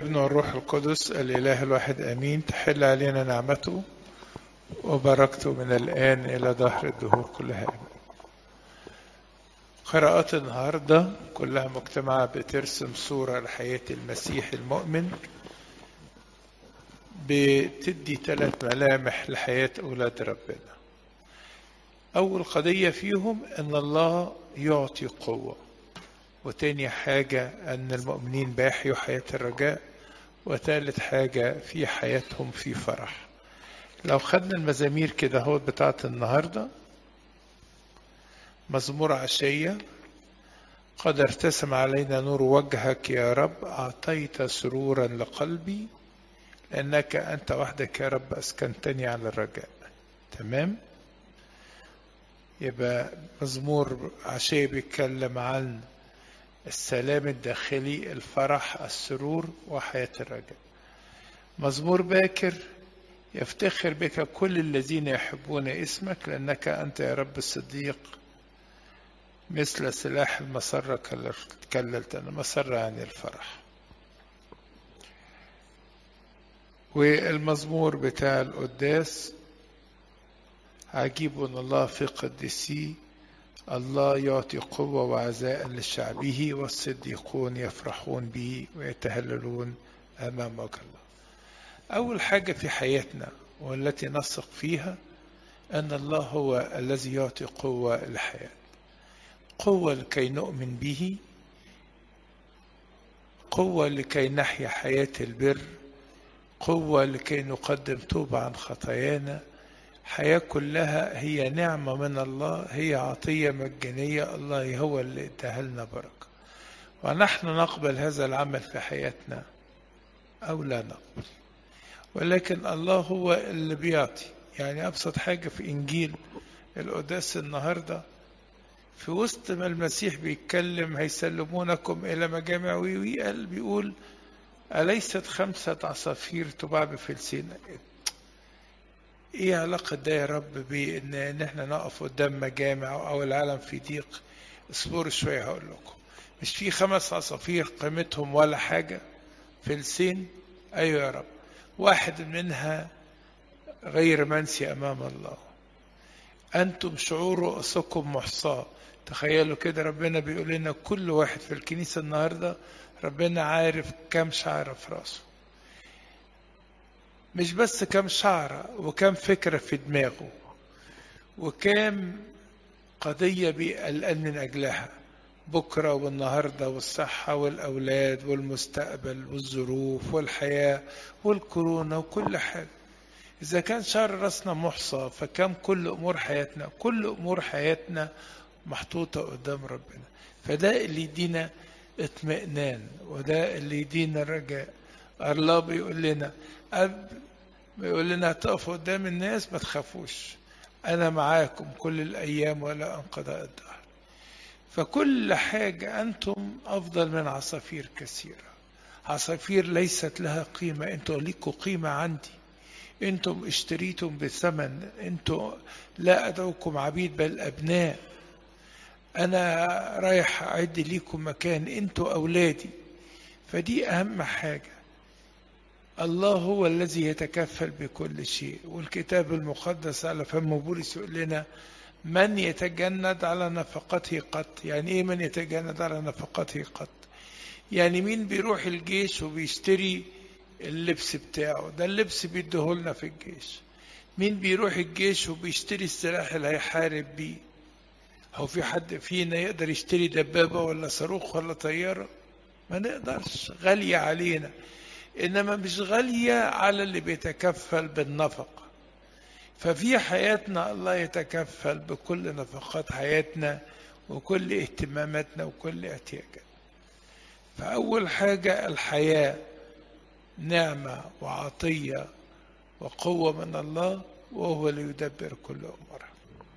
والابن والروح القدس الإله الواحد آمين تحل علينا نعمته وبركته من الآن إلى دهر الدهور كلها آمين قراءات النهاردة كلها مجتمعة بترسم صورة لحياة المسيح المؤمن بتدي ثلاث ملامح لحياة أولاد ربنا أول قضية فيهم أن الله يعطي قوة وتاني حاجة أن المؤمنين بيحيوا حياة الرجاء وثالث حاجة في حياتهم في فرح لو خدنا المزامير كده هو بتاعت النهاردة مزمور عشية قد ارتسم علينا نور وجهك يا رب أعطيت سرورا لقلبي لأنك أنت وحدك يا رب أسكنتني على الرجاء تمام يبقى مزمور عشية بيتكلم عن السلام الداخلي الفرح السرور وحياة الرجاء مزمور باكر يفتخر بك كل الذين يحبون اسمك لأنك أنت يا رب الصديق مثل سلاح المسرة كللت أنا مسرة يعني الفرح والمزمور بتاع القداس عجيب أن الله في قدسيه الله يعطي قوة وعزاء لشعبه والصديقون يفرحون به ويتهللون أمام وجه الله أول حاجة في حياتنا والتي نثق فيها أن الله هو الذي يعطي قوة للحياة قوة لكي نؤمن به قوة لكي نحيا حياة البر قوة لكي نقدم توبة عن خطايانا حياة كلها هي نعمة من الله هي عطية مجانية الله هو اللي اداها لنا بركة ونحن نقبل هذا العمل في حياتنا أو لا نقبل ولكن الله هو اللي بيعطي يعني أبسط حاجة في إنجيل القداس النهاردة في وسط ما المسيح بيتكلم هيسلمونكم إلى مجامع ويوي قال بيقول أليست خمسة عصافير تباع بفلسين ايه علاقة ده يا رب بان ان احنا نقف قدام مجامع او العالم في ضيق اصبروا شوية هقول لكم مش في خمس عصافير قيمتهم ولا حاجة فلسين ايوه يا رب واحد منها غير منسي امام الله انتم شعور رؤوسكم محصاة تخيلوا كده ربنا بيقول لنا كل واحد في الكنيسة النهاردة ربنا عارف كم شعر في راسه مش بس كم شعرة وكم فكرة في دماغه وكم قضية بيقلقان من أجلها بكرة والنهاردة والصحة والأولاد والمستقبل والظروف والحياة والكورونا وكل حاجة إذا كان شعر راسنا محصى فكم كل أمور حياتنا كل أمور حياتنا محطوطة قدام ربنا فده اللي يدينا اطمئنان وده اللي يدينا رجاء الله بيقول لنا أب بيقول لنا هتقفوا قدام الناس ما تخافوش أنا معاكم كل الأيام ولا انقضاء الدهر فكل حاجة أنتم أفضل من عصافير كثيرة عصافير ليست لها قيمة أنتم ليكوا قيمة عندي أنتم اشتريتم بثمن أنتم لا أدعوكم عبيد بل أبناء أنا رايح أعد ليكم مكان أنتم أولادي فدي أهم حاجة الله هو الذي يتكفل بكل شيء والكتاب المقدس على فم بولس يقول لنا من يتجند على نفقته قط يعني ايه من يتجند على نفقته قط يعني مين بيروح الجيش وبيشتري اللبس بتاعه ده اللبس بيديهولنا في الجيش مين بيروح الجيش وبيشتري السلاح اللي هيحارب بيه هو في حد فينا يقدر يشتري دبابة ولا صاروخ ولا طيارة ما نقدرش غالية علينا انما مش غاليه على اللي بيتكفل بالنفقه ففي حياتنا الله يتكفل بكل نفقات حياتنا وكل اهتماماتنا وكل احتياجاتنا فاول حاجه الحياه نعمه وعطيه وقوه من الله وهو اللي يدبر كل امورها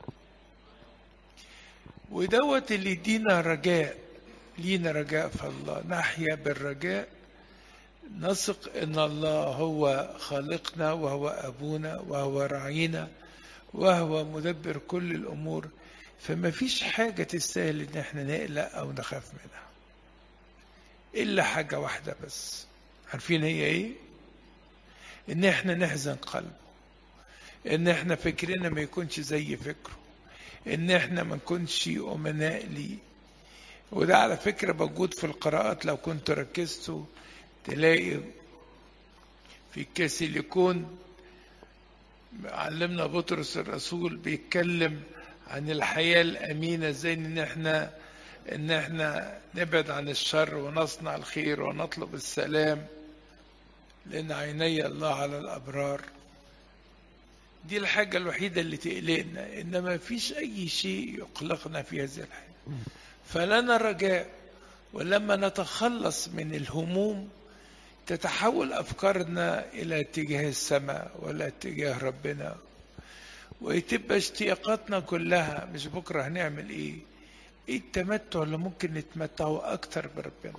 ودوت اللي يدينا رجاء لينا رجاء في الله نحيا بالرجاء نثق ان الله هو خالقنا وهو ابونا وهو راعينا وهو مدبر كل الامور فما فيش حاجه تستاهل ان احنا نقلق او نخاف منها الا حاجه واحده بس عارفين هي ايه ان احنا نحزن قلبه ان احنا فكرنا ما يكونش زي فكره ان احنا ما نكونش امناء ليه وده على فكرة موجود في القراءات لو كنت ركزتوا تلاقي في كاسيليكون علمنا بطرس الرسول بيتكلم عن الحياة الأمينة ازاي ان احنا ان احنا نبعد عن الشر ونصنع الخير ونطلب السلام لأن عيني الله على الأبرار دي الحاجة الوحيدة اللي تقلقنا إنما فيش أي شيء يقلقنا في هذه الحياة فلنا رجاء ولما نتخلص من الهموم تتحول أفكارنا إلى اتجاه السماء ولا اتجاه ربنا وتبقى اشتياقاتنا كلها مش بكرة هنعمل إيه إيه التمتع اللي ممكن نتمتعه أكتر بربنا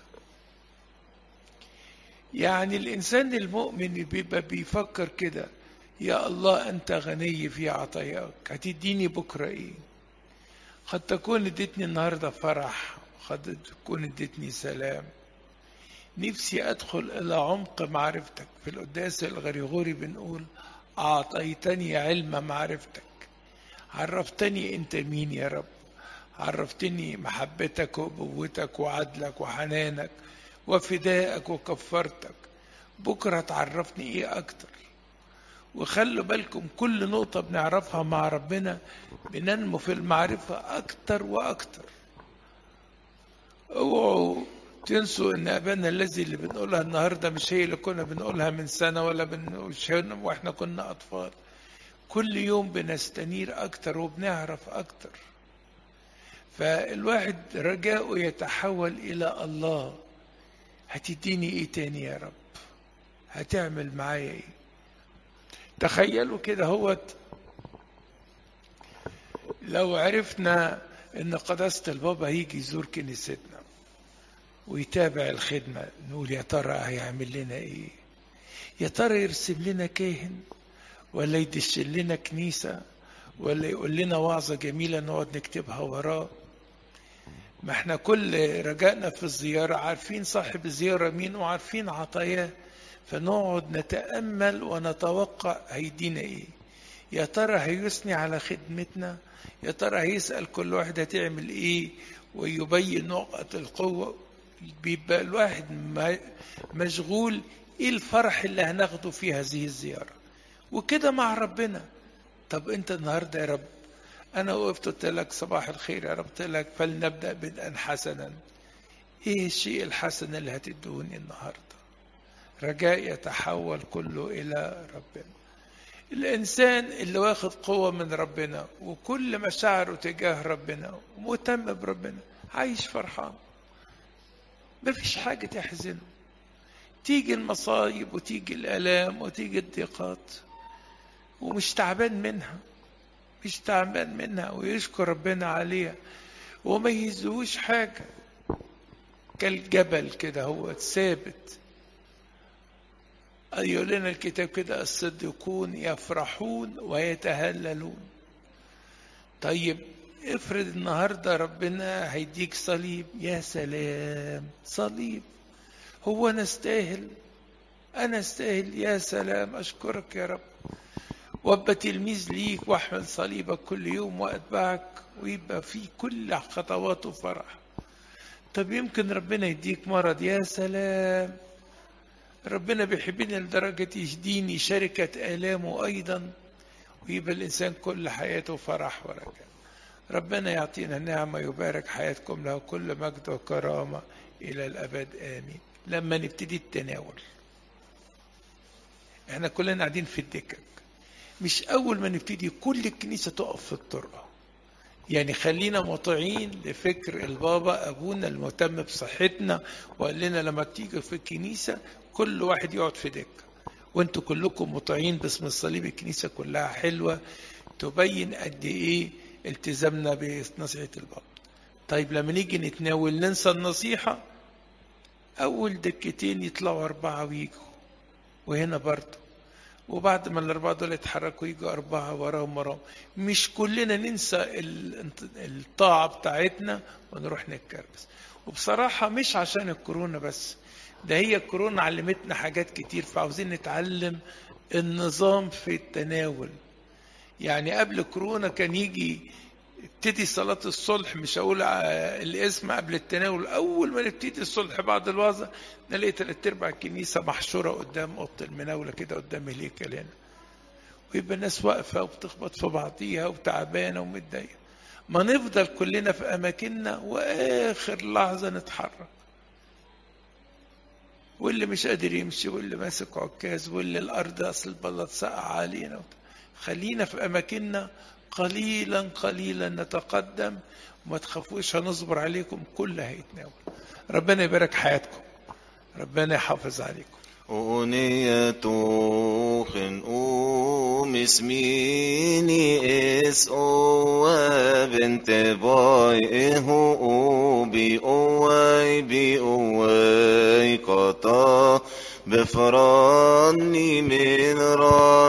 يعني الإنسان المؤمن بيبقى بيفكر كده يا الله أنت غني في عطاياك هتديني بكرة إيه قد تكون اديتني النهاردة فرح قد تكون اديتني سلام نفسي أدخل إلى عمق معرفتك في القداس الغريغوري بنقول أعطيتني علم معرفتك عرفتني أنت مين يا رب عرفتني محبتك وأبوتك وعدلك وحنانك وفدائك وكفرتك بكرة تعرفني ايه اكتر وخلوا بالكم كل نقطة بنعرفها مع ربنا بننمو في المعرفة اكتر واكتر اوعوا تنسوا ان ابانا الذي اللي بنقولها النهارده مش هي اللي كنا بنقولها من سنة ولا بنقول واحنا كنا اطفال كل يوم بنستنير اكتر وبنعرف اكتر فالواحد رجاؤه يتحول الى الله هتديني ايه تاني يا رب هتعمل معايا ايه تخيلوا كده هوت لو عرفنا ان قداسة البابا هيجي يزور كنيستنا ويتابع الخدمة نقول يا ترى هيعمل لنا ايه يا ترى يرسم لنا كاهن ولا يدش لنا كنيسة ولا يقول لنا وعظة جميلة نقعد نكتبها وراه ما احنا كل رجائنا في الزيارة عارفين صاحب الزيارة مين وعارفين عطاياه فنقعد نتأمل ونتوقع هيدينا ايه يا ترى هيثني على خدمتنا يا ترى هيسأل كل واحد هتعمل ايه ويبين نقط القوة بيبقى الواحد مشغول ايه الفرح اللي هناخده في هذه الزيارة وكده مع ربنا طب انت النهاردة يا رب أنا وقفت قلت لك صباح الخير يا رب قلت لك فلنبدأ بدءا حسنا إيه الشيء الحسن اللي هتدوني النهاردة رجاء يتحول كله إلى ربنا الإنسان اللي واخد قوة من ربنا وكل مشاعره تجاه ربنا ومهتم بربنا عايش فرحان مفيش حاجة تحزنه تيجي المصايب وتيجي الآلام وتيجي الضيقات ومش تعبان منها مش تعبان منها ويشكر ربنا عليها وما يهزوش حاجة كالجبل كده هو ثابت يقول لنا الكتاب كده الصديقون يفرحون ويتهللون طيب افرض النهاردة ربنا هيديك صليب يا سلام صليب هو أنا استاهل أنا استاهل يا سلام أشكرك يا رب وابقى تلميذ ليك واحمل صليبك كل يوم واتبعك ويبقى في كل خطواته فرح طب يمكن ربنا يديك مرض يا سلام ربنا بيحبني لدرجة يهديني شركة آلامه أيضا ويبقى الإنسان كل حياته فرح ورجاء ربنا يعطينا نعمة يبارك حياتكم له كل مجد وكرامة إلى الأبد آمين لما نبتدي التناول احنا كلنا قاعدين في الدكك مش أول ما نبتدي كل الكنيسة تقف في الطرقة يعني خلينا مطيعين لفكر البابا أبونا المهتم بصحتنا وقال لنا لما تيجي في الكنيسة كل واحد يقعد في دكة وانتوا كلكم مطيعين باسم الصليب الكنيسة كلها حلوة تبين قد ايه التزامنا بنصيحة البابا طيب لما نيجي نتناول ننسى النصيحة أول دكتين يطلعوا أربعة ويجوا وهنا برضه وبعد ما الأربعة دول يتحركوا يجوا أربعة وراهم وراهم مش كلنا ننسى الطاعة بتاعتنا ونروح نتكربس وبصراحة مش عشان الكورونا بس ده هي كورونا علمتنا حاجات كتير فعاوزين نتعلم النظام في التناول يعني قبل كورونا كان يجي ابتدي صلاة الصلح مش هقول الاسم قبل التناول أول ما نبتدي الصلح بعد الوعظة نلاقي تلات أرباع الكنيسة محشورة قدام أوضة المناولة كده قدام الهيكل هنا ويبقى الناس واقفة وبتخبط في بعضيها وتعبانة ومتضايقة ما نفضل كلنا في أماكننا وآخر لحظة نتحرك واللي مش قادر يمشي واللي ماسك عكاز واللي الأرض أصل البلد سقع علينا خلينا في أماكننا قليلا قليلا نتقدم وما تخافوش هنصبر عليكم كل هيتناول ربنا يبارك حياتكم ربنا يحافظ عليكم أغنية خنقوم اسميني اس او بنت باي اهو بي اوي بي اوي قطا بفراني من ران